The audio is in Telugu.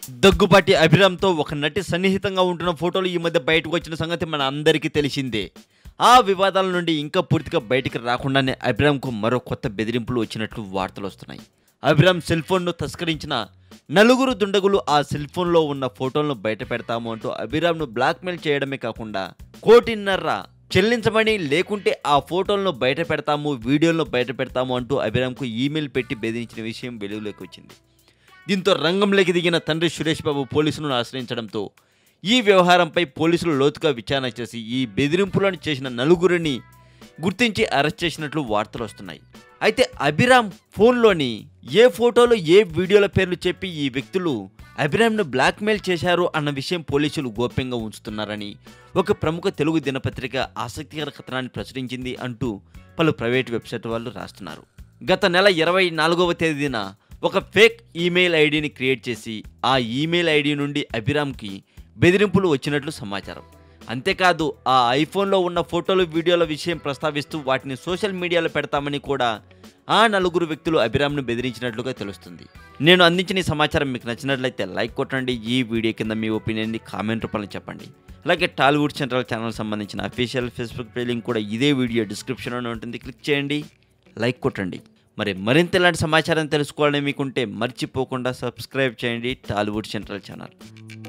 దగ్గుబాటి అభిరామ్తో ఒక నటి సన్నిహితంగా ఉంటున్న ఫోటోలు ఈ మధ్య బయటకు వచ్చిన సంగతి మన అందరికీ తెలిసిందే ఆ వివాదాల నుండి ఇంకా పూర్తిగా బయటికి రాకుండానే అభిరామ్కు మరో కొత్త బెదిరింపులు వచ్చినట్లు వార్తలు వస్తున్నాయి అభిరామ్ సెల్ ఫోన్ను తస్కరించిన నలుగురు దుండగులు ఆ సెల్ ఫోన్లో ఉన్న ఫోటోలను బయట పెడతాము అంటూ అభిరామ్ను బ్లాక్మెయిల్ చేయడమే కాకుండా కోటిన్నర చెల్లించమని లేకుంటే ఆ ఫోటోలను బయట పెడతాము వీడియోలను బయట పెడతాము అంటూ అభిరామ్కు ఈమెయిల్ పెట్టి బెదిరించిన విషయం వెలుగులోకి వచ్చింది దీంతో రంగంలోకి దిగిన తండ్రి సురేష్ బాబు పోలీసులను ఆశ్రయించడంతో ఈ వ్యవహారంపై పోలీసులు లోతుగా విచారణ చేసి ఈ బెదిరింపులను చేసిన నలుగురిని గుర్తించి అరెస్ట్ చేసినట్లు వార్తలు వస్తున్నాయి అయితే అభిరామ్ ఫోన్లోని ఏ ఫోటోలు ఏ వీడియోల పేర్లు చెప్పి ఈ వ్యక్తులు అభిరామ్ను బ్లాక్మెయిల్ చేశారు అన్న విషయం పోలీసులు గోప్యంగా ఉంచుతున్నారని ఒక ప్రముఖ తెలుగు దినపత్రిక ఆసక్తికర కథనాన్ని ప్రచురించింది అంటూ పలు ప్రైవేట్ వెబ్సైట్ వాళ్ళు రాస్తున్నారు గత నెల ఇరవై నాలుగవ తేదీన ఒక ఫేక్ ఈమెయిల్ ఐడిని క్రియేట్ చేసి ఆ ఈమెయిల్ ఐడి నుండి అభిరామ్కి బెదిరింపులు వచ్చినట్లు సమాచారం అంతేకాదు ఆ ఐఫోన్లో ఉన్న ఫోటోలు వీడియోల విషయం ప్రస్తావిస్తూ వాటిని సోషల్ మీడియాలో పెడతామని కూడా ఆ నలుగురు వ్యక్తులు అభిరామ్ను బెదిరించినట్లుగా తెలుస్తుంది నేను అందించిన ఈ సమాచారం మీకు నచ్చినట్లయితే లైక్ కొట్టండి ఈ వీడియో కింద మీ ఒపీనియన్ని కామెంట్ రూపంలో చెప్పండి అలాగే టాలీవుడ్ సెంట్రల్ ఛానల్ సంబంధించిన అఫీషియల్ ఫేస్బుక్ పే లింక్ కూడా ఇదే వీడియో డిస్క్రిప్షన్లోనే ఉంటుంది క్లిక్ చేయండి లైక్ కొట్టండి మరి మరింత ఇలాంటి సమాచారం తెలుసుకోవాలని మీకుంటే మర్చిపోకుండా సబ్స్క్రైబ్ చేయండి టాలీవుడ్ సెంట్రల్ ఛానల్